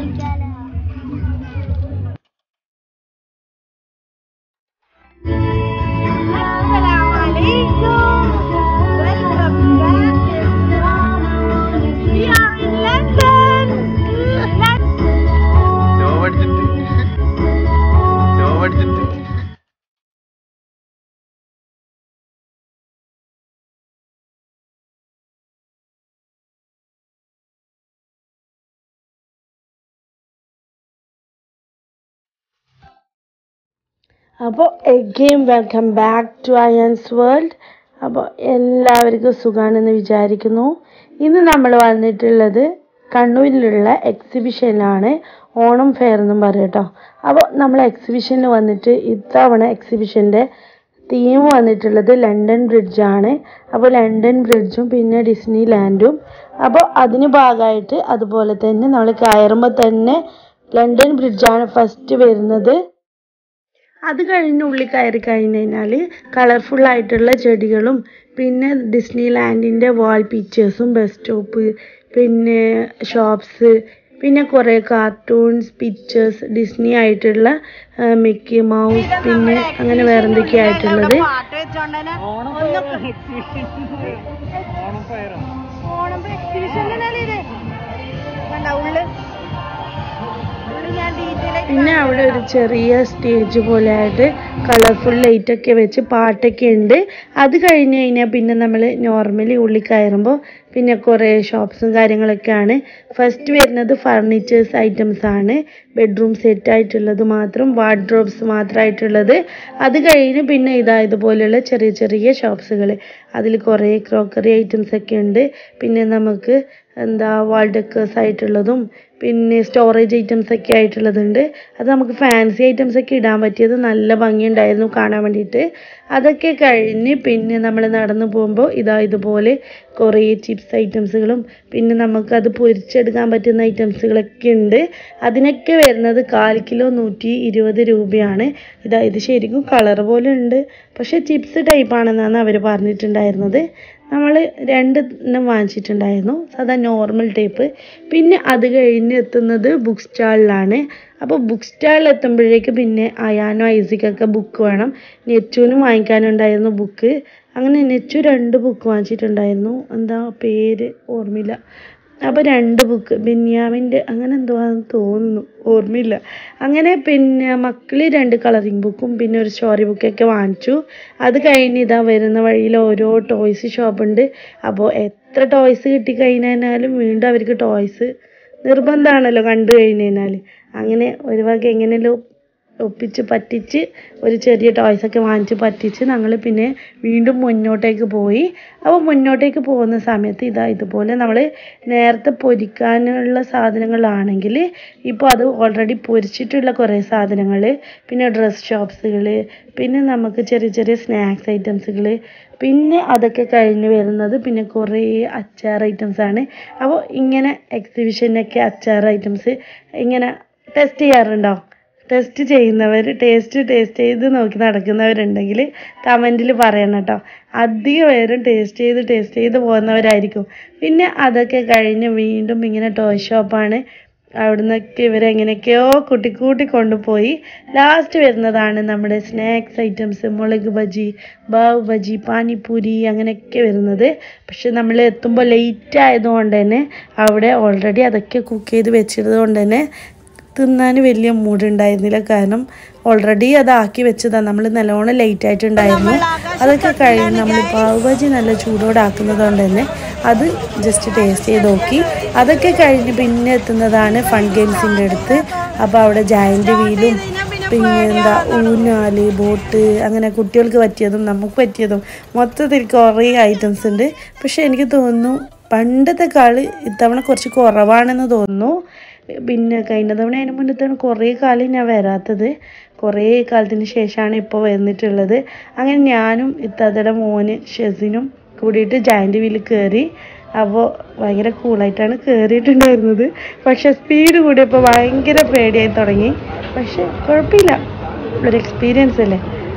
കളിക്കാലോ ചോവടിച്ചിട്ട് ചോവടിച്ചിട്ട് അപ്പോൾ again welcome back to Ayan's world അപ്പോൾ എല്ലാവർക്കും സുഖമാണെന്ന് വിചാരിക്കുന്നു ഇന്ന് നമ്മൾ വന്നിട്ടുള്ളത് കണ്ണൂരിലുള്ള എക്സിബിഷനിലാണ് ഓണം ഫെയർ എന്നും പറയും കേട്ടോ അപ്പോൾ നമ്മൾ എക്സിബിഷനിൽ വന്നിട്ട് ഇത്തവണ എക്സിബിഷൻ്റെ തീം വന്നിട്ടുള്ളത് ലണ്ടൻ ബ്രിഡ്ജാണ് അപ്പോൾ ലണ്ടൻ ബ്രിഡ്ജും പിന്നെ ഡിസ്നി ലാൻഡും അപ്പോൾ അതിന് ഭാഗമായിട്ട് അതുപോലെ തന്നെ നമ്മൾ കയറുമ്പോൾ തന്നെ ലണ്ടൻ ബ്രിഡ്ജാണ് ഫസ്റ്റ് വരുന്നത് അത് കഴിഞ്ഞ് ഉള്ളിൽ കയറി കഴിഞ്ഞ് കഴിഞ്ഞാൽ കളർഫുൾ ആയിട്ടുള്ള ചെടികളും പിന്നെ ഡിസ്നി ലാൻഡിൻ്റെ വാൾ പിക്ചേഴ്സും ബസ് സ്റ്റോപ്പ് പിന്നെ ഷോപ്സ് പിന്നെ കുറേ കാർട്ടൂൺസ് പിക്ചേഴ്സ് ഡിസ്നി ആയിട്ടുള്ള ആ, മിക്കി മൗസ് പിന്നെ അങ്ങനെ വേറെ എന്തൊക്കെയായിട്ടുള്ളത് പിന്നെ അവിടെ ഒരു ചെറിയ സ്റ്റേജ് പോലെ ആയിട്ട് കളർഫുൾ ലൈറ്റ് ഒക്കെ വെച്ച് പാട്ടൊക്കെ ഉണ്ട് അത് കഴിഞ്ഞ് കഴിഞ്ഞാൽ പിന്നെ നമ്മൾ നോർമലി ഉള്ളിൽ കയറുമ്പോൾ പിന്നെ കുറേ ഷോപ്സും കാര്യങ്ങളൊക്കെയാണ് ഫസ്റ്റ് വരുന്നത് ഫർണിച്ചേഴ്സ് ഐറ്റംസ് ആണ് ബെഡ്റൂം സെറ്റ് ആയിട്ടുള്ളത് മാത്രം വാർഡ്രോബ്സ് മാത്രമായിട്ടുള്ളത് അത് കഴിഞ്ഞ് പിന്നെ ഇതാ ഇതുപോലെയുള്ള ചെറിയ ചെറിയ ഷോപ്സുകൾ അതിൽ കുറേ ക്രോക്കറി ഐറ്റംസ് ഒക്കെ ഉണ്ട് പിന്നെ നമുക്ക് എന്താ വാൾ ഡെക്കേഴ്സ് ആയിട്ടുള്ളതും പിന്നെ സ്റ്റോറേജ് ഐറ്റംസ് ഒക്കെ ആയിട്ടുള്ളതുണ്ട് അത് നമുക്ക് ഫാൻസി ഐറ്റംസ് ഒക്കെ ഇടാൻ പറ്റിയത് നല്ല ഭംഗിയുണ്ടായിരുന്നു കാണാൻ വേണ്ടിയിട്ട് അതൊക്കെ കഴിഞ്ഞ് പിന്നെ നമ്മൾ നടന്നു പോകുമ്പോൾ ഇതാ ഇതുപോലെ കുറേ ചിപ്സ് ഐറ്റംസുകളും പിന്നെ നമുക്ക് അത് പൊരിച്ചെടുക്കാൻ പറ്റുന്ന ഐറ്റംസുകളൊക്കെ ഉണ്ട് അതിനൊക്കെ വരുന്നത് കാൽ കിലോ നൂറ്റി ഇരുപത് രൂപയാണ് ഇതാ ഇത് ശരിക്കും കളർ പോലെ ഉണ്ട് പക്ഷേ ചിപ്സ് ടൈപ്പാണെന്നാണ് അവർ പറഞ്ഞിട്ടുണ്ടായിരുന്നത് നമ്മൾ രണ്ട് എണ്ണം വാങ്ങിച്ചിട്ടുണ്ടായിരുന്നു സാധാ നോർമൽ ടൈപ്പ് പിന്നെ അത് കഴിഞ്ഞ് എത്തുന്നത് ബുക്ക് സ്റ്റാളിലാണ് അപ്പോൾ ബുക്ക് സ്റ്റാളിൽ എത്തുമ്പോഴേക്ക് പിന്നെ അയാനോ ഐസിക്കൊക്കെ ബുക്ക് വേണം നെച്ചുവിനും വാങ്ങിക്കാനുണ്ടായിരുന്നു ബുക്ക് അങ്ങനെ നെച്ചു രണ്ട് ബുക്ക് വാങ്ങിച്ചിട്ടുണ്ടായിരുന്നു എന്താ പേര് ഓർമ്മയില്ല അപ്പോൾ രണ്ട് ബുക്ക് ബെന്യാമിൻ്റെ അങ്ങനെ എന്തോ ആണെന്ന് തോന്നുന്നു ഓർമ്മയില്ല അങ്ങനെ പിന്നെ മക്കൾ രണ്ട് കളറിങ് ബുക്കും പിന്നെ ഒരു സ്റ്റോറി ബുക്കൊക്കെ വാങ്ങിച്ചു അത് കഴിഞ്ഞ് ഇതാ വരുന്ന വഴിയിൽ ഓരോ ടോയ്സ് ഷോപ്പുണ്ട് അപ്പോൾ എത്ര ടോയ്സ് കിട്ടിക്കഴിഞ്ഞാലും വീണ്ടും അവർക്ക് ടോയ്സ് നിർബന്ധമാണല്ലോ കണ്ടു കഴിഞ്ഞ് കഴിഞ്ഞാൽ അങ്ങനെ ഒരു വക എങ്ങനെയല്ലോ ഒപ്പിച്ച് പറ്റിച്ച് ഒരു ചെറിയ ടോയ്സ് ഒക്കെ വാങ്ങിച്ച് പറ്റിച്ച് ഞങ്ങൾ പിന്നെ വീണ്ടും മുന്നോട്ടേക്ക് പോയി അപ്പോൾ മുന്നോട്ടേക്ക് പോകുന്ന സമയത്ത് ഇതാ ഇതുപോലെ നമ്മൾ നേരത്തെ പൊരിക്കാനുള്ള സാധനങ്ങളാണെങ്കിൽ ഇപ്പോൾ അത് ഓൾറെഡി പൊരിച്ചിട്ടുള്ള കുറേ സാധനങ്ങൾ പിന്നെ ഡ്രസ് ഷോപ്സുകൾ പിന്നെ നമുക്ക് ചെറിയ ചെറിയ സ്നാക്സ് ഐറ്റംസുകൾ പിന്നെ അതൊക്കെ കഴിഞ്ഞ് വരുന്നത് പിന്നെ കുറേ അച്ചാർ ഐറ്റംസ് ആണ് അപ്പോൾ ഇങ്ങനെ എക്സിബിഷനൊക്കെ അച്ചാർ ഐറ്റംസ് ഇങ്ങനെ ടെസ്റ്റ് ചെയ്യാറുണ്ടോ ടെസ്റ്റ് ചെയ്യുന്നവർ ടേസ്റ്റ് ടേസ്റ്റ് ചെയ്ത് നോക്കി നടക്കുന്നവരുണ്ടെങ്കിൽ കമൻറ്റിൽ പറയണം കേട്ടോ അധികം പേരും ടേസ്റ്റ് ചെയ്ത് ടേസ്റ്റ് ചെയ്ത് പോകുന്നവരായിരിക്കും പിന്നെ അതൊക്കെ കഴിഞ്ഞ് വീണ്ടും ഇങ്ങനെ ടോയ് ഷോപ്പാണ് അവിടുന്നൊക്കെ ഇവരെങ്ങനെയൊക്കെയോ കൂട്ടിക്കൂട്ടി കൊണ്ടുപോയി ലാസ്റ്റ് വരുന്നതാണ് നമ്മുടെ സ്നാക്സ് ഐറ്റംസ് മുളക് ബജി ബാവ് ബജി പാനിപ്പൂരി അങ്ങനെയൊക്കെ വരുന്നത് പക്ഷെ നമ്മൾ എത്തുമ്പോൾ ലേറ്റ് ആയതുകൊണ്ട് തന്നെ അവിടെ ഓൾറെഡി അതൊക്കെ കുക്ക് ചെയ്ത് വെച്ചത് കൊണ്ട് തന്നെ തിന്നാൻ വലിയ മൂടുണ്ടായിരുന്നില്ല കാരണം ഓൾറെഡി അതാക്കി വെച്ചതാണ് നമ്മൾ നല്ലോണം ലേറ്റ് ആയിട്ടുണ്ടായിരുന്നു അതൊക്കെ കഴിഞ്ഞ് നമ്മൾ പാവ് ബജി നല്ല ചൂടോടെ ആക്കുന്നത് കൊണ്ട് തന്നെ അത് ജസ്റ്റ് ടേസ്റ്റ് ചെയ്ത് നോക്കി അതൊക്കെ കഴിഞ്ഞ് പിന്നെ എത്തുന്നതാണ് ഫൺ ഗെയിംസിൻ്റെ അടുത്ത് അപ്പോൾ അവിടെ ജയൻ്റ് വീലും പിന്നെ എന്താ ഊഞ്ഞാല് ബോട്ട് അങ്ങനെ കുട്ടികൾക്ക് പറ്റിയതും നമുക്ക് പറ്റിയതും മൊത്തത്തിൽ കുറേ ഐറ്റംസ് ഉണ്ട് പക്ഷെ എനിക്ക് തോന്നുന്നു പണ്ടത്തെ കാള് ഇത്തവണ കുറച്ച് കുറവാണെന്ന് തോന്നുന്നു പിന്നെ കഴിഞ്ഞ തവണ അതിന് മുന്നേ തവണ കുറേ കാലം ഞാൻ വരാത്തത് കുറേ കാലത്തിന് ശേഷമാണ് ഇപ്പോൾ വന്നിട്ടുള്ളത് അങ്ങനെ ഞാനും ഇത്താത്തയുടെ മോന് ഷെസിനും കൂടിയിട്ട് ജയൻ്റ് വീലിൽ കയറി അപ്പോൾ ഭയങ്കര കൂളായിട്ടാണ് കയറിയിട്ടുണ്ടായിരുന്നത് പക്ഷെ സ്പീഡ് കൂടിയപ്പോൾ ഭയങ്കര പേടിയായി തുടങ്ങി പക്ഷെ കുഴപ്പമില്ല ഒരു എക്സ്പീരിയൻസ് അല്ലേ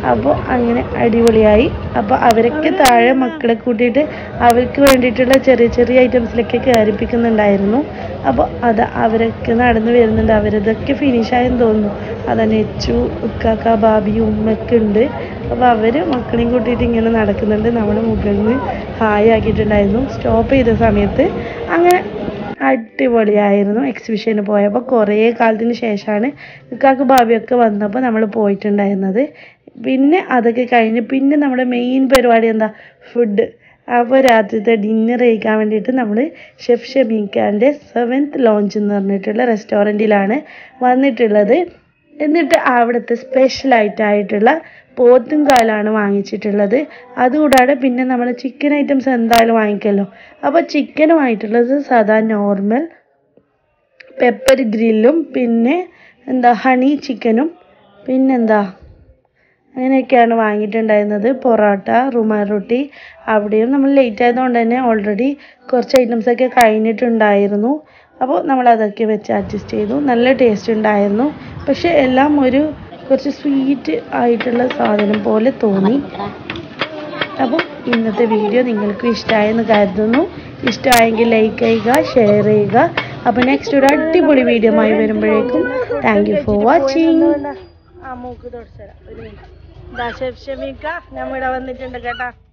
അപ്പോൾ അങ്ങനെ അടിപൊളിയായി അപ്പോൾ അവരൊക്കെ താഴെ മക്കളെ കൂട്ടിയിട്ട് അവർക്ക് വേണ്ടിയിട്ടുള്ള ചെറിയ ചെറിയ ഐറ്റംസിലൊക്കെ കയറിപ്പിക്കുന്നുണ്ടായിരുന്നു അപ്പോൾ അത് അവരൊക്കെ നടന്ന് വരുന്നുണ്ട് അവരതൊക്കെ ഫിനിഷായെന്ന് തോന്നുന്നു അതാ നെച്ചു ഉക്കാക്ക ബാബി ഉമ്മയൊക്കെ ഉണ്ട് അപ്പോൾ അവർ മക്കളെയും കൂട്ടിയിട്ട് ഇങ്ങനെ നടക്കുന്നുണ്ട് നമ്മൾ മുകളിൽ നിന്ന് ഹായ് ആക്കിയിട്ടുണ്ടായിരുന്നു സ്റ്റോപ്പ് ചെയ്ത സമയത്ത് അങ്ങനെ അടിപൊളിയായിരുന്നു എക്സിബിഷന് പോയപ്പോൾ കുറേ കാലത്തിന് ശേഷമാണ് ഇക്കാക്ക് ഭാവിയൊക്കെ വന്നപ്പോൾ നമ്മൾ പോയിട്ടുണ്ടായിരുന്നത് പിന്നെ അതൊക്കെ കഴിഞ്ഞ് പിന്നെ നമ്മുടെ മെയിൻ പരിപാടി എന്താ ഫുഡ് അപ്പോൾ രാത്രിത്തെ ഡിന്നർ കഴിക്കാൻ വേണ്ടിയിട്ട് നമ്മൾ ഷെഫ് ഷമീഖാൻ്റെ സെവൻത്ത് ലോഞ്ച് എന്ന് പറഞ്ഞിട്ടുള്ള റെസ്റ്റോറൻറ്റിലാണ് വന്നിട്ടുള്ളത് എന്നിട്ട് അവിടുത്തെ സ്പെഷ്യലായിട്ടായിട്ടുള്ള പോത്തും കാലാണ് വാങ്ങിച്ചിട്ടുള്ളത് അതുകൂടാതെ പിന്നെ നമ്മൾ ചിക്കൻ ഐറ്റംസ് എന്തായാലും വാങ്ങിക്കല്ലോ അപ്പോൾ ചിക്കനുമായിട്ടുള്ളത് സാധാ നോർമൽ പെപ്പർ ഗ്രില്ലും പിന്നെ എന്താ ഹണി ചിക്കനും പിന്നെന്താ അങ്ങനെയൊക്കെയാണ് വാങ്ങിയിട്ടുണ്ടായിരുന്നത് പൊറോട്ട റുമാൽ റൊട്ടി അവിടെയും നമ്മൾ ലേറ്റ് ആയതുകൊണ്ട് തന്നെ ഓൾറെഡി കുറച്ച് items ഒക്കെ കഴിഞ്ഞിട്ടുണ്ടായിരുന്നു അപ്പോൾ നമ്മൾ അതൊക്കെ വെച്ച് അഡ്ജസ്റ്റ് ചെയ്തു നല്ല ടേസ്റ്റ് ഉണ്ടായിരുന്നു പക്ഷേ എല്ലാം ഒരു കുറച്ച് സ്വീറ്റ് ആയിട്ടുള്ള സാധനം പോലെ തോന്നി അപ്പോൾ ഇന്നത്തെ വീഡിയോ നിങ്ങൾക്ക് ഇഷ്ടമായെന്ന് കരുതുന്നു ഇഷ്ടമായെങ്കിൽ ലൈക്ക് ചെയ്യുക ഷെയർ ചെയ്യുക അപ്പോൾ നെക്സ്റ്റ് ഒരു അടിപൊളി വീഡിയോ ആയി വരുമ്പോഴേക്കും താങ്ക് യു ഫോർ വാച്ചിങ് ആ മൂക്ക് തുടച്ചരാം ഒരു മിനിറ്റ് ഷെഫ് ഷമീക്ക ഞാൻ ഇവിടെ വന്നിട്ടുണ്ട് കേട്ടാ